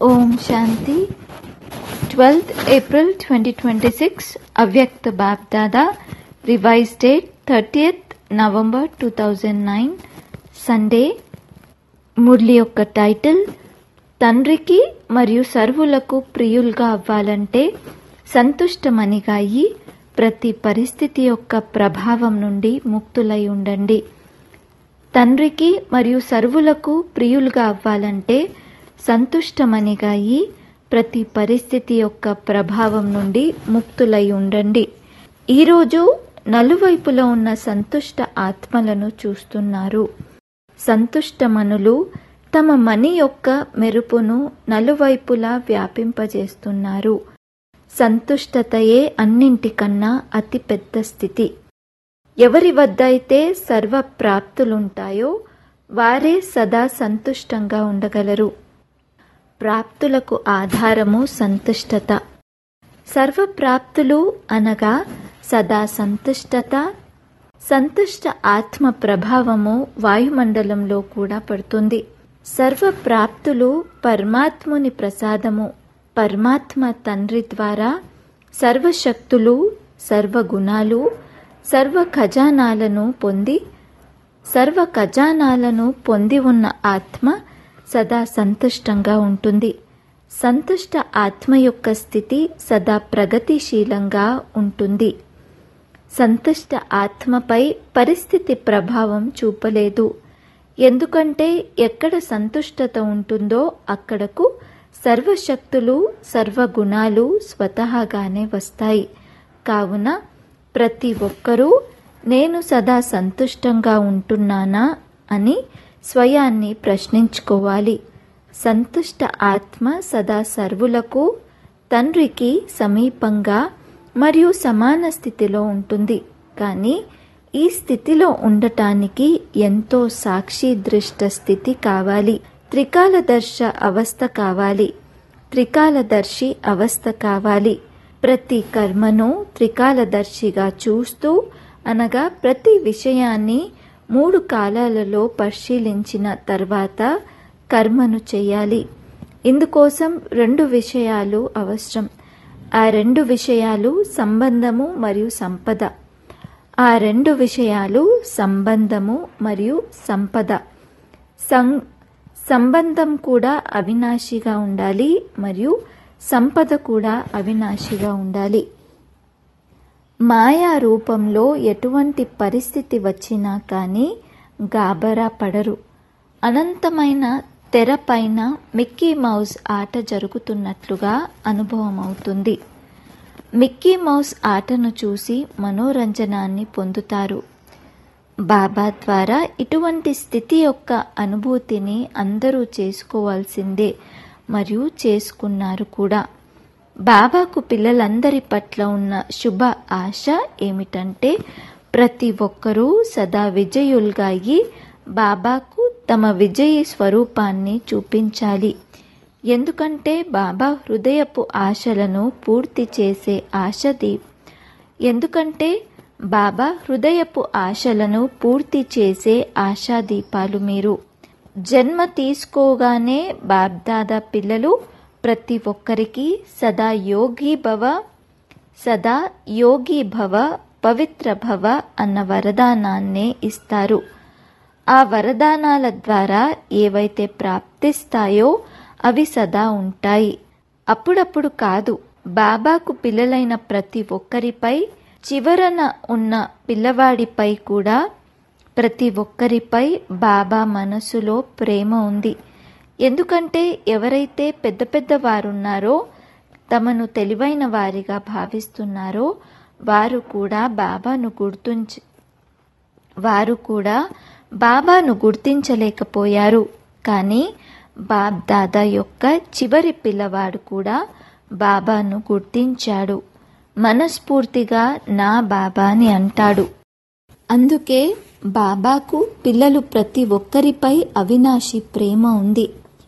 ఓం Shanti twelfth April twenty twenty six Avyakta BapDada revise date thirtieth November two thousand nine Sunday Murli యొక్క title తండ్రికి మరియు సర్వులకు ప్రియులుగా అవ్వాలంటే సంతుష్టమనిగా అయ్యి ప్రతి పరిస్థితి యొక్క ప్రభావం నుండి ముక్తులై ఉండండి తండ్రికి మరియు సర్వులకు ప్రియులుగా అవ్వాలంటే సంతుష్టమనిగా అయ్యి ప్రతి పరిస్థితి యొక్క ప్రభావం నుండి ముక్తులై ఉండండి ఈరోజు నలువైపులో ఉన్న సంతుష్ట ఆత్మలను చూస్తున్నారు సంతుష్టమనులు తమ మని యొక్క మెరుపును నలువైపులా వ్యాపింపజేస్తున్నారు సంతుష్టతయే అన్నింటికన్నా అతిపెద్ద స్థితి ఎవరి వద్ద అయితే సర్వ ప్రాప్తులుంటాయో వారే సదా సంతుష్టంగా ఉండగలరు ప్రాప్తులకు ఆధారము సంతుష్టత సర్వప్రాప్తులు అనగా సదా సంతుష్టత సంతుష్ట ఆత్మ ప్రభావము వాయుమండలంలో కూడా పడుతుంది సర్వప్రాప్తులు పరమాత్ముని ప్రసాదము పరమాత్మ తండ్రి ద్వారా సర్వశక్తులు సర్వగుణాలు సర్వ ఖజానాలను పొంది సర్వ ఖజానాలను పొంది ఉన్న ఆత్మ సదా సంతుష్టంగా ఉంటుంది సంతుష్ట ఆత్మ యొక్క స్థితి సదా ప్రగతిశీలంగా ఉంటుంది సంతుష్ట ఆత్మపై పరిస్థితి ప్రభావం చూపలేదు ఎందుకంటే ఎక్కడ సంతుష్టత ఉంటుందో అక్కడకు సర్వశక్తులు సర్వగుణాలు స్వతహాగానే వస్తాయి కావున ప్రతి ఒక్కరూ నేను సదా సంతుష్టంగా ఉంటున్నానా అని స్వయాన్ని ప్రశ్నించుకోవాలి సంతుష్ట ఆత్మ సదా సర్వులకు తండ్రికి సమీపంగా మరియు సమాన స్థితిలో ఉంటుంది కానీ ఈ స్థితిలో ఉండటానికి ఎంతో సాక్షి దృష్ట స్థితి కావాలి త్రికాలదర్శ అవస్థ కావాలి త్రికాలదర్శి అవస్థ కావాలి ప్రతి కర్మను త్రికాలదర్శిగా చూస్తూ అనగా ప్రతి విషయాన్ని మూడు కాలాలలో పరిశీలించిన తర్వాత కర్మను చేయాలి ఇందుకోసం రెండు విషయాలు అవసరం ఆ రెండు విషయాలు సంబంధము మరియు సంపద ఆ రెండు విషయాలు సంబంధము మరియు సంపద సం సంబంధం కూడా అవినాశిగా ఉండాలి మరియు సంపద కూడా అవినాశిగా ఉండాలి మాయా రూపంలో ఎటువంటి పరిస్థితి వచ్చినా కానీ గాబరా పడరు అనంతమైన తెర పైన మిక్కీ మౌస్ ఆట జరుగుతున్నట్లుగా అనుభవం అవుతుంది మిక్కీ మౌస్ ఆటను చూసి మనోరంజనాన్ని పొందుతారు బాబా ద్వారా ఇటువంటి స్థితి యొక్క అనుభూతిని అందరూ చేసుకోవాల్సిందే మరియు చేసుకున్నారు కూడా బాబాకు పిల్లలందరి పట్ల ఉన్న శుభ ఆశ ఏమిటంటే ప్రతి ఒక్కరూ సదా విజయులుగా అయ్యి బాబాకు తమ విజయీ స్వరూపాన్ని చూపించాలి ఎందుకంటే బాబా హృదయపు ఆశలను పూర్తి చేసే ఆశది ఎందుకంటే బాబా హృదయపు ఆశలను పూర్తి చేసే ఆశాదీపాలు మీరు జన్మ తీసుకోగానే బాబ్దాదా పిల్లలు ప్రతి ఒక్కరికి సదా యోగి భవ సదా యోగి భవ పవిత్ర భవ అన్న వరదానాన్నే ఇస్తారు ఆ వరదానాల ద్వారా ఏవైతే ప్రాప్తిస్తాయో అవి సదా ఉంటాయి అప్పుడప్పుడు కాదు బాబాకు పిల్లలైన ప్రతి ఒక్కరిపై చివరన ఉన్న పిల్లవాడిపై కూడా ప్రతి ఒక్కరిపై బాబా మనసులో ప్రేమ ఉంది ఎందుకంటే ఎవరైతే పెద్ద పెద్ద వారున్నారో తమను తెలివైన వారిగా భావిస్తున్నారో వారు కూడా బాబాను గుర్తుంచి వారు కూడా బాబాను గుర్తించలేకపోయారు కానీ బాబ్ దాదా యొక్క చివరి పిల్లవాడు కూడా బాబాను గుర్తించాడు మనస్ఫూర్తిగా నా బాబా అని అంటాడు అందుకే బాబాకు పిల్లలు ప్రతి ఒక్కరిపై అవినాశి ప్రేమ ఉంది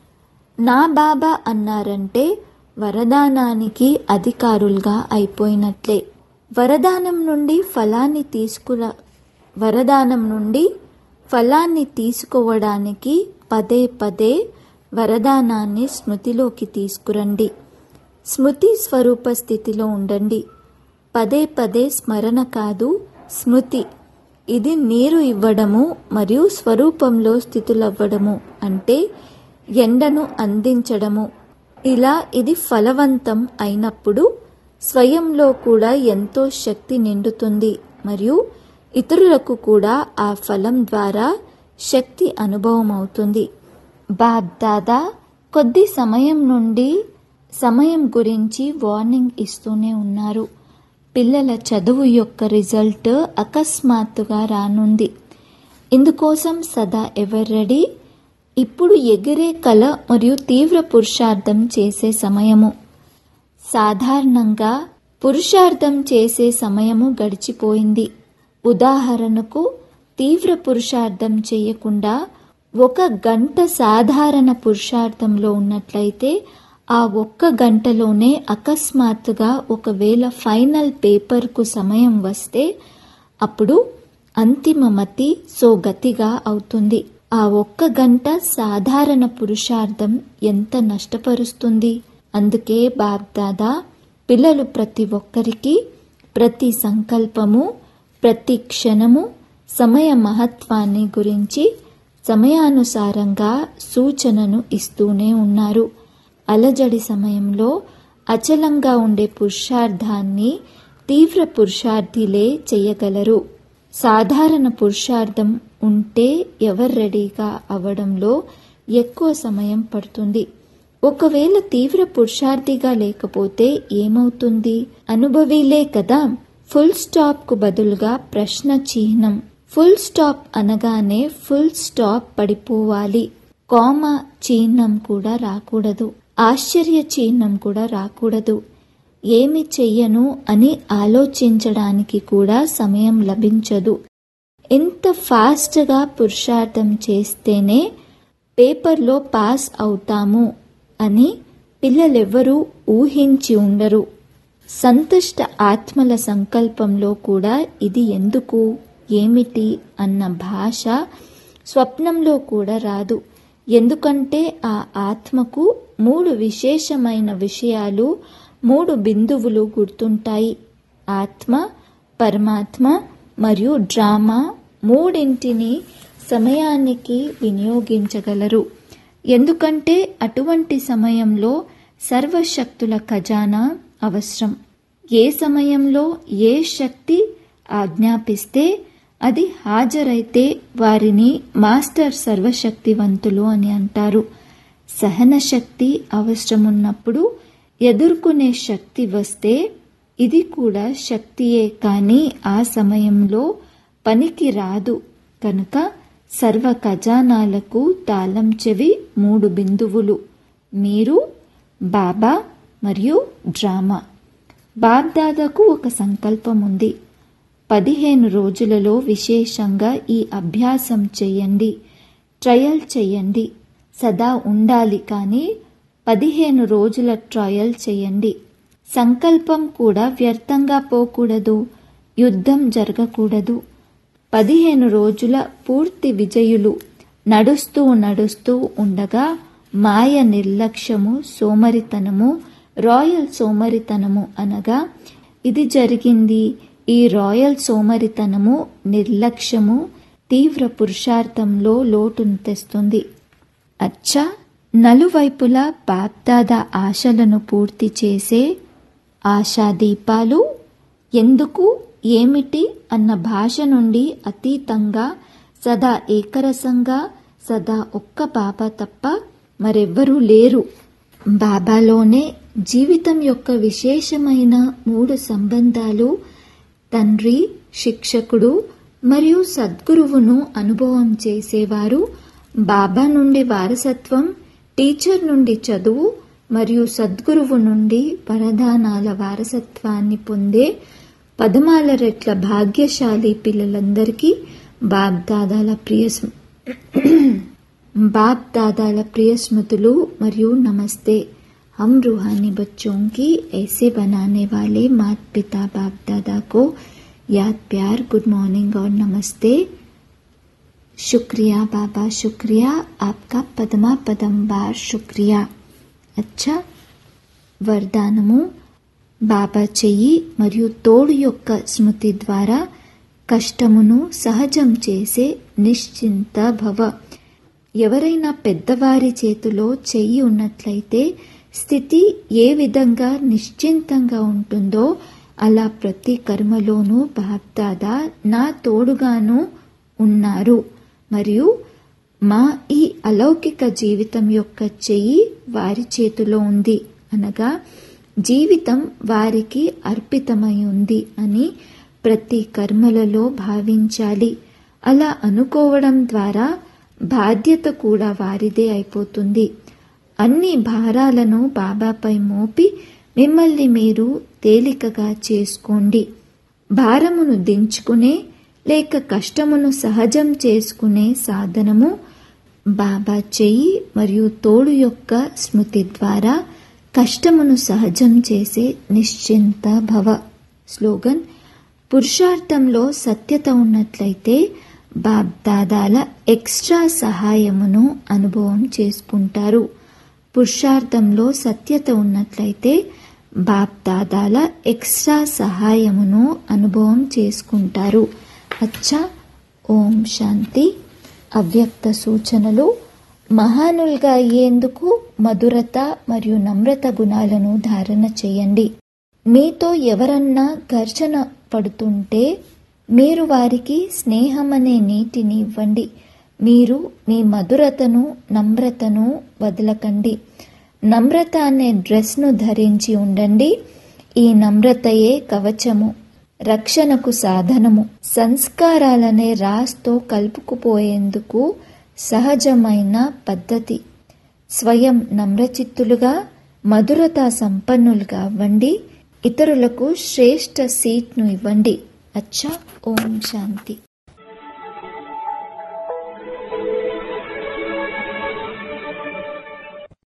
నా బాబా అన్నారంటే వరదానానికి అధికారులుగా అయిపోయినట్లే వరదానం నుండి ఫలాన్ని తీసుకురా వరదానం నుండి ఫలాన్ని తీసుకోవడానికి పదే పదే వరదానాన్ని స్మృతిలోకి తీసుకురండి స్మృతి స్వరూప స్థితిలో ఉండండి పదే పదే స్మరణ కాదు స్మృతి ఇది నీరు ఇవ్వడము మరియు స్వరూపంలో స్థితులవ్వడము అంటే ఎండను అందించడము ఇలా ఇది ఫలవంతం అయినప్పుడు స్వయంలో కూడా ఎంతో శక్తి నిండుతుంది మరియు ఇతరులకు కూడా ఆ ఫలం ద్వారా శక్తి అనుభవం అవుతుంది బాబ్ దాదా కొద్ది సమయం నుండి సమయం గురించి వార్నింగ్ ఇస్తూనే ఉన్నారు పిల్లల చదువు యొక్క రిజల్ట్ అకస్మాత్తుగా రానుంది ఇందుకోసం సదా ఎవర్ రెడీ ఇప్పుడు ఎగిరే కళ మరియు తీవ్ర పురుషార్థం చేసే సమయము సాధారణంగా పురుషార్థం చేసే సమయము గడిచిపోయింది ఉదాహరణకు తీవ్ర పురుషార్థం చేయకుండా ఒక గంట సాధారణ పురుషార్థంలో ఉన్నట్లయితే ఆ ఒక్క గంటలోనే అకస్మాత్తుగా ఒకవేళ ఫైనల్ పేపర్కు సమయం వస్తే అప్పుడు అంతిమ మతి సో గతిగా అవుతుంది ఆ ఒక్క గంట సాధారణ పురుషార్థం ఎంత నష్టపరుస్తుంది అందుకే బాబ్దాదా పిల్లలు ప్రతి ఒక్కరికి ప్రతి సంకల్పము ప్రతి క్షణము సమయ మహత్వాన్ని గురించి సమయానుసారంగా సూచనను ఇస్తూనే ఉన్నారు అలజడి సమయంలో అచలంగా ఉండే పురుషార్థాన్ని తీవ్ర పురుషార్థిలే చేయగలరు సాధారణ పురుషార్థం ఉంటే ఎవరు రెడీగా అవ్వడంలో ఎక్కువ సమయం పడుతుంది ఒకవేళ తీవ్ర పురుషార్థిగా లేకపోతే ఏమవుతుంది అనుభవీలే కదా ఫుల్ స్టాప్ కు బదులుగా ప్రశ్న చిహ్నం ఫుల్ స్టాప్ అనగానే ఫుల్ స్టాప్ పడిపోవాలి కోమ చిహ్నం కూడా రాకూడదు ఆశ్చర్య చిహ్నం కూడా రాకూడదు ఏమి చెయ్యను అని ఆలోచించడానికి కూడా సమయం లభించదు ఎంత ఫాస్ట్గా పురుషార్థం చేస్తేనే పేపర్లో పాస్ అవుతాము అని పిల్లలెవ్వరూ ఊహించి ఉండరు సంతుష్ట ఆత్మల సంకల్పంలో కూడా ఇది ఎందుకు ఏమిటి అన్న భాష స్వప్నంలో కూడా రాదు ఎందుకంటే ఆ ఆత్మకు మూడు విశేషమైన విషయాలు మూడు బిందువులు గుర్తుంటాయి ఆత్మ పరమాత్మ మరియు డ్రామా మూడింటిని సమయానికి వినియోగించగలరు ఎందుకంటే అటువంటి సమయంలో సర్వశక్తుల ఖజానా అవసరం ఏ సమయంలో ఏ శక్తి ఆజ్ఞాపిస్తే అది హాజరైతే వారిని మాస్టర్ సర్వశక్తివంతులు అని అంటారు సహన శక్తి అవసరమున్నప్పుడు ఎదుర్కొనే శక్తి వస్తే ఇది కూడా శక్తియే కానీ ఆ సమయంలో పనికి రాదు కనుక సర్వ ఖజానాలకు తాళం చెవి మూడు బిందువులు మీరు బాబా మరియు డ్రామా బాబ్దాదాకు ఒక సంకల్పం ఉంది పదిహేను రోజులలో విశేషంగా ఈ అభ్యాసం చేయండి ట్రయల్ చేయండి సదా ఉండాలి కానీ పదిహేను రోజుల ట్రయల్ చేయండి సంకల్పం కూడా వ్యర్థంగా పోకూడదు యుద్ధం జరగకూడదు పదిహేను రోజుల పూర్తి విజయులు నడుస్తూ నడుస్తూ ఉండగా మాయ నిర్లక్ష్యము సోమరితనము రాయల్ సోమరితనము అనగా ఇది జరిగింది ఈ రాయల్ సోమరితనము నిర్లక్ష్యము తీవ్ర పురుషార్థంలో లోటును తెస్తుంది అచ్చా నలువైపులా బాప్దాద ఆశలను పూర్తి చేసే ఆశాదీపాలు ఎందుకు ఏమిటి అన్న భాష నుండి అతీతంగా సదా ఏకరసంగా సదా ఒక్క బాబా తప్ప మరెవ్వరూ లేరు బాబాలోనే జీవితం యొక్క విశేషమైన మూడు సంబంధాలు తండ్రి శిక్షకుడు మరియు సద్గురువును అనుభవం చేసేవారు బాబా నుండి వారసత్వం టీచర్ నుండి చదువు మరియు సద్గురువు నుండి వరదానాల వారసత్వాన్ని పొందే పదమాల రెట్ల భాగ్యశాలి పిల్లలందరికీ బాబ్ దాదాల ప్రియ స్మ- बाप दादाला प्रिय स्मृतुलु మరియు नमस्ते हम रूहानी बच्चों की ऐसे बनाने वाले मात पिता बाप दादा को याद प्यार गुड मॉर्निंग और नमस्ते शुक्रिया बाबा शुक्रिया आपका पदमा पदम बार शुक्रिया अच्छा వరదానము బాబా చెయ్యి మరియు తోడు యొక్క స్మృతి ద్వారా కష్టమును సహజం చేసే నిశ్చింత భవ ఎవరైనా పెద్దవారి చేతిలో చెయ్యి ఉన్నట్లయితే స్థితి ఏ విధంగా నిశ్చింతంగా ఉంటుందో అలా ప్రతి కర్మలోనూ బాప్దాదా నా తోడుగాను ఉన్నారు మరియు మా ఈ అలౌకిక జీవితం యొక్క చెయ్యి వారి చేతిలో ఉంది అనగా జీవితం వారికి అర్పితమై ఉంది అని ప్రతి కర్మలలో భావించాలి అలా అనుకోవడం ద్వారా బాధ్యత కూడా వారిదే అయిపోతుంది అన్ని భారాలను బాబాపై మోపి మిమ్మల్ని మీరు తేలికగా చేసుకోండి భారమును దించుకునే లేక కష్టమును సహజం చేసుకునే సాధనము బాబా చెయ్యి మరియు తోడు యొక్క స్మృతి ద్వారా కష్టమును సహజం చేసే నిశ్చింత భవ స్లోగన్ పురుషార్థంలో సత్యత ఉన్నట్లయితే బాబ్దాదాల ఎక్స్ట్రా సహాయమును అనుభవం చేసుకుంటారు పురుషార్థంలో సత్యత ఉన్నట్లయితే బాప్దాదాల ఎక్స్ట్రా సహాయమును అనుభవం చేసుకుంటారు అచ్చా ఓం శాంతి అవ్యక్త సూచనలు మహానులుగా అయ్యేందుకు మధురత మరియు నమ్రత గుణాలను ధారణ చేయండి మీతో ఎవరన్నా ఘర్షణ పడుతుంటే మీరు వారికి స్నేహమనే నీటిని ఇవ్వండి మీరు మీ మధురతను నమ్రతను వదలకండి నమ్రత అనే డ్రెస్ను ధరించి ఉండండి ఈ నమ్రతయే కవచము రక్షణకు సాధనము సంస్కారాలనే రాస్తో కలుపుకుపోయేందుకు సహజమైన పద్ధతి స్వయం నమ్రచిత్తులుగా మధురత సంపన్నులుగా అవ్వండి ఇతరులకు శ్రేష్ఠ సీట్ను ఇవ్వండి అచ్చా ఓం శాంతి